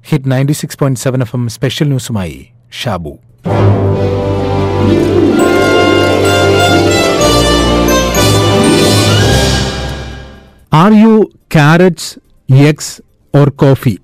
hit ninety six point seven FM എം സ്പെഷ്യൽ ന്യൂസുമായി Shabu are you carrots eggs or coffee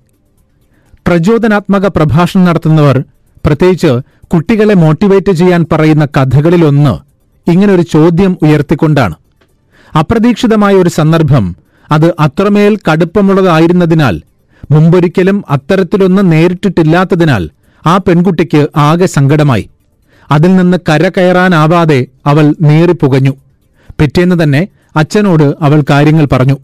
പ്രചോദനാത്മക പ്രഭാഷണം നടത്തുന്നവർ പ്രത്യേകിച്ച് കുട്ടികളെ മോട്ടിവേറ്റ് ചെയ്യാൻ പറയുന്ന കഥകളിലൊന്ന് ഇങ്ങനൊരു ചോദ്യം ഉയർത്തിക്കൊണ്ടാണ് അപ്രതീക്ഷിതമായ ഒരു സന്ദർഭം അത് അത്രമേൽ കടുപ്പമുള്ളതായിരുന്നതിനാൽ മുമ്പൊരിക്കലും അത്തരത്തിലൊന്ന് നേരിട്ടിട്ടില്ലാത്തതിനാൽ ആ പെൺകുട്ടിക്ക് ആകെ സങ്കടമായി അതിൽ നിന്ന് കരകയറാനാവാതെ അവൾ നീറിപ്പുകഞ്ഞു പിറ്റേന്ന് തന്നെ അച്ഛനോട് അവൾ കാര്യങ്ങൾ പറഞ്ഞു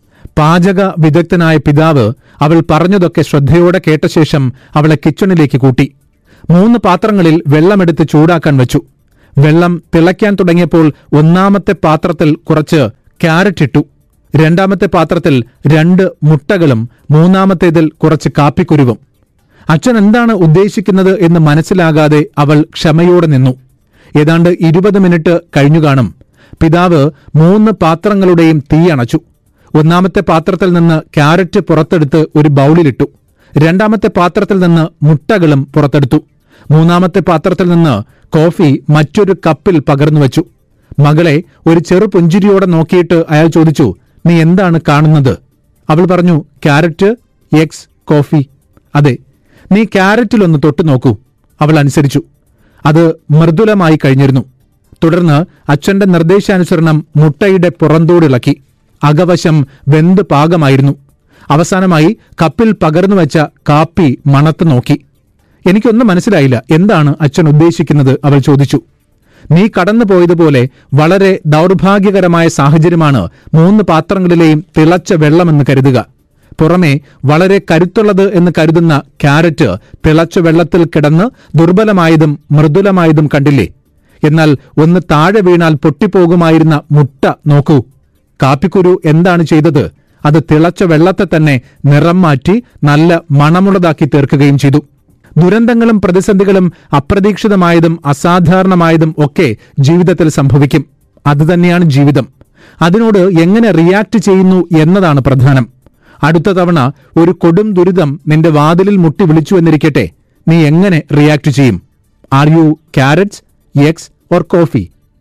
പാചക വിദഗ്ധനായ പിതാവ് അവൾ പറഞ്ഞതൊക്കെ ശ്രദ്ധയോടെ കേട്ട ശേഷം അവളെ കിച്ചണിലേക്ക് കൂട്ടി മൂന്ന് പാത്രങ്ങളിൽ വെള്ളമെടുത്ത് ചൂടാക്കാൻ വെച്ചു വെള്ളം തിളയ്ക്കാൻ തുടങ്ങിയപ്പോൾ ഒന്നാമത്തെ പാത്രത്തിൽ കുറച്ച് ക്യാരറ്റ് ഇട്ടു രണ്ടാമത്തെ പാത്രത്തിൽ രണ്ട് മുട്ടകളും മൂന്നാമത്തേതിൽ കുറച്ച് കാപ്പിക്കുരുവും അച്ഛൻ എന്താണ് ഉദ്ദേശിക്കുന്നത് എന്ന് മനസ്സിലാകാതെ അവൾ ക്ഷമയോടെ നിന്നു ഏതാണ്ട് ഇരുപത് മിനിറ്റ് കഴിഞ്ഞു കാണും പിതാവ് മൂന്ന് പാത്രങ്ങളുടെയും തീ അണച്ചു ഒന്നാമത്തെ പാത്രത്തിൽ നിന്ന് ക്യാരറ്റ് പുറത്തെടുത്ത് ഒരു ബൗളിലിട്ടു രണ്ടാമത്തെ പാത്രത്തിൽ നിന്ന് മുട്ടകളും പുറത്തെടുത്തു മൂന്നാമത്തെ പാത്രത്തിൽ നിന്ന് കോഫി മറ്റൊരു കപ്പിൽ പകർന്നു വെച്ചു മകളെ ഒരു ചെറു പുഞ്ചിരിയോടെ നോക്കിയിട്ട് അയാൾ ചോദിച്ചു നീ എന്താണ് കാണുന്നത് അവൾ പറഞ്ഞു ക്യാരറ്റ് എക്സ് കോഫി അതെ നീ ക്യാരറ്റിലൊന്ന് തൊട്ടു നോക്കൂ അവൾ അനുസരിച്ചു അത് മൃദുലമായി കഴിഞ്ഞിരുന്നു തുടർന്ന് അച്ഛന്റെ നിർദ്ദേശാനുസരണം മുട്ടയുടെ പുറന്തോടിളക്കി അകവശം വെന്ത് പാകമായിരുന്നു അവസാനമായി കപ്പിൽ പകർന്നു വെച്ച കാപ്പി മണത്ത് നോക്കി എനിക്കൊന്നും മനസ്സിലായില്ല എന്താണ് അച്ഛൻ ഉദ്ദേശിക്കുന്നത് അവൾ ചോദിച്ചു നീ കടന്നു പോയതുപോലെ വളരെ ദൗർഭാഗ്യകരമായ സാഹചര്യമാണ് മൂന്ന് പാത്രങ്ങളിലെയും തിളച്ച വെള്ളമെന്ന് കരുതുക പുറമെ വളരെ കരുത്തുള്ളത് എന്ന് കരുതുന്ന ക്യാരറ്റ് തിളച്ച വെള്ളത്തിൽ കിടന്ന് ദുർബലമായതും മൃദുലമായതും കണ്ടില്ലേ എന്നാൽ ഒന്ന് താഴെ വീണാൽ പൊട്ടിപ്പോകുമായിരുന്ന മുട്ട നോക്കൂ കാപ്പിക്കുരു എന്താണ് ചെയ്തത് അത് തിളച്ച വെള്ളത്തെ തന്നെ നിറം മാറ്റി നല്ല മണമുള്ളതാക്കി തീർക്കുകയും ചെയ്തു ദുരന്തങ്ങളും പ്രതിസന്ധികളും അപ്രതീക്ഷിതമായതും അസാധാരണമായതും ഒക്കെ ജീവിതത്തിൽ സംഭവിക്കും അതുതന്നെയാണ് ജീവിതം അതിനോട് എങ്ങനെ റിയാക്ട് ചെയ്യുന്നു എന്നതാണ് പ്രധാനം അടുത്ത തവണ ഒരു കൊടും ദുരിതം നിന്റെ വാതിലിൽ മുട്ടി വിളിച്ചു എന്നിരിക്കട്ടെ നീ എങ്ങനെ റിയാക്ട് ചെയ്യും are you carrots eggs or coffee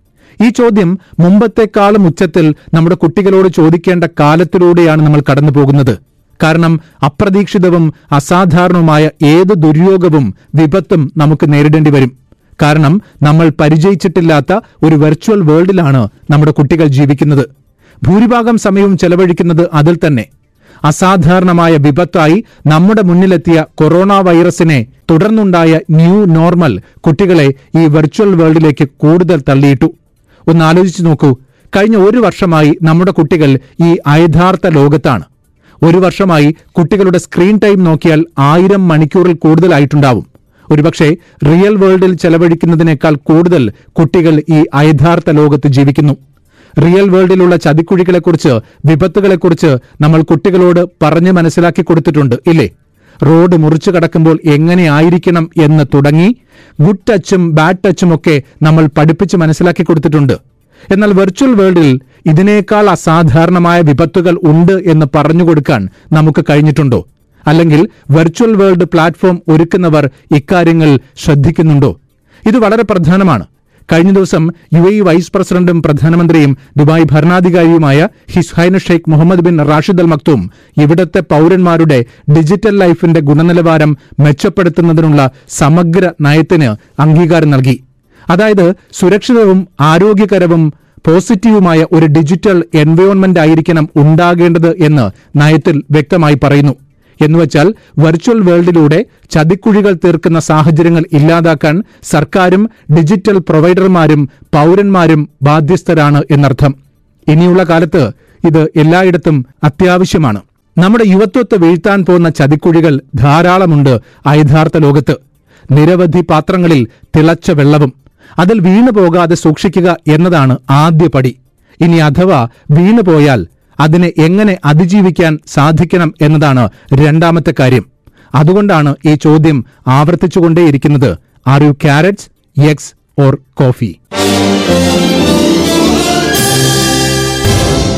ഈ ചോദ്യം മുമ്പത്തെക്കാളും ഉച്ചത്തിൽ നമ്മുടെ കുട്ടികളോട് ചോദിക്കേണ്ട കാലത്തിലൂടെയാണ് നമ്മൾ കടന്നു പോകുന്നത് കാരണം അപ്രതീക്ഷിതവും അസാധാരണവുമായ ഏത് ദുര്യോഗവും വിപത്തും നമുക്ക് നേരിടേണ്ടി വരും കാരണം നമ്മൾ പരിചയിച്ചിട്ടില്ലാത്ത ഒരു വെർച്വൽ വേൾഡിലാണ് നമ്മുടെ കുട്ടികൾ ജീവിക്കുന്നത് ഭൂരിഭാഗം സമയവും ചെലവഴിക്കുന്നത് അതിൽ തന്നെ അസാധാരണമായ വിപത്തായി നമ്മുടെ മുന്നിലെത്തിയ കൊറോണ വൈറസിനെ തുടർന്നുണ്ടായ ന്യൂ നോർമൽ കുട്ടികളെ ഈ വെർച്വൽ വേൾഡിലേക്ക് കൂടുതൽ തള്ളിയിട്ടു ഒന്ന് ആലോചിച്ചു നോക്കൂ കഴിഞ്ഞ ഒരു വർഷമായി നമ്മുടെ കുട്ടികൾ ഈ അയഥാർത്ഥ ലോകത്താണ് ഒരു വർഷമായി കുട്ടികളുടെ സ്ക്രീൻ ടൈം നോക്കിയാൽ ആയിരം മണിക്കൂറിൽ കൂടുതലായിട്ടുണ്ടാവും ഒരുപക്ഷെ റിയൽ വേൾഡിൽ ചെലവഴിക്കുന്നതിനേക്കാൾ കൂടുതൽ കുട്ടികൾ ഈ അയഥാർത്ഥ ലോകത്ത് ജീവിക്കുന്നു റിയൽ വേൾഡിലുള്ള ചതിക്കുഴികളെക്കുറിച്ച് വിപത്തുകളെക്കുറിച്ച് നമ്മൾ കുട്ടികളോട് പറഞ്ഞ് മനസ്സിലാക്കി കൊടുത്തിട്ടുണ്ട് ഇല്ലേ റോഡ് മുറിച്ചു കടക്കുമ്പോൾ എങ്ങനെയായിരിക്കണം എന്ന് തുടങ്ങി ഗുഡ് ടച്ചും ബാഡ് ടച്ചും ഒക്കെ നമ്മൾ പഠിപ്പിച്ച് മനസ്സിലാക്കി കൊടുത്തിട്ടുണ്ട് എന്നാൽ വെർച്വൽ വേൾഡിൽ ഇതിനേക്കാൾ അസാധാരണമായ വിപത്തുകൾ ഉണ്ട് എന്ന് പറഞ്ഞു കൊടുക്കാൻ നമുക്ക് കഴിഞ്ഞിട്ടുണ്ടോ അല്ലെങ്കിൽ വെർച്വൽ വേൾഡ് പ്ലാറ്റ്ഫോം ഒരുക്കുന്നവർ ഇക്കാര്യങ്ങൾ ശ്രദ്ധിക്കുന്നുണ്ടോ ഇത് വളരെ പ്രധാനമാണ് കഴിഞ്ഞ ദിവസം യു എ വൈസ് പ്രസിഡന്റും പ്രധാനമന്ത്രിയും ദുബായ് ഭരണാധികാരിയുമായ His Highness Sheikh Mohammed bin Rashid Al Maktoum ഇവിടത്തെ പൌരന്മാരുടെ ഡിജിറ്റൽ ലൈഫിന്റെ ഗുണനിലവാരം മെച്ചപ്പെടുത്തുന്നതിനുള്ള സമഗ്ര നയത്തിന് അംഗീകാരം നൽകി അതായത് സുരക്ഷിതവും ആരോഗ്യകരവും പോസിറ്റീവുമായ ഒരു ഡിജിറ്റൽ എൻവയോൺമെന്റ് ആയിരിക്കണം ഉണ്ടാകേണ്ടത് എന്ന് നയത്തിൽ വ്യക്തമായി പറയുന്നു എന്നുവച്ചാൽ വെർച്വൽ വേൾഡിലൂടെ ചതിക്കുഴികൾ തീർക്കുന്ന സാഹചര്യങ്ങൾ ഇല്ലാതാക്കാൻ സർക്കാരും ഡിജിറ്റൽ പ്രൊവൈഡർമാരും പൌരന്മാരും ബാധ്യസ്ഥരാണ് എന്നർത്ഥം ഇനിയുള്ള കാലത്ത് ഇത് എല്ലായിടത്തും അത്യാവശ്യമാണ് നമ്മുടെ യുവത്വത്തെ വീഴ്ത്താൻ പോകുന്ന ചതിക്കുഴികൾ ധാരാളമുണ്ട് അയഥാർത്ഥ ലോകത്ത് നിരവധി പാത്രങ്ങളിൽ തിളച്ച വെള്ളവും അതിൽ വീണു പോകാതെ സൂക്ഷിക്കുക എന്നതാണ് ആദ്യ പടി ഇനി അഥവാ വീണുപോയാൽ അതിനെ എങ്ങനെ അതിജീവിക്കാൻ സാധിക്കണം എന്നതാണ് രണ്ടാമത്തെ കാര്യം അതുകൊണ്ടാണ് ഈ ചോദ്യം ആവർത്തിച്ചുകൊണ്ടേയിരിക്കുന്നത് are you carrots eggs or coffee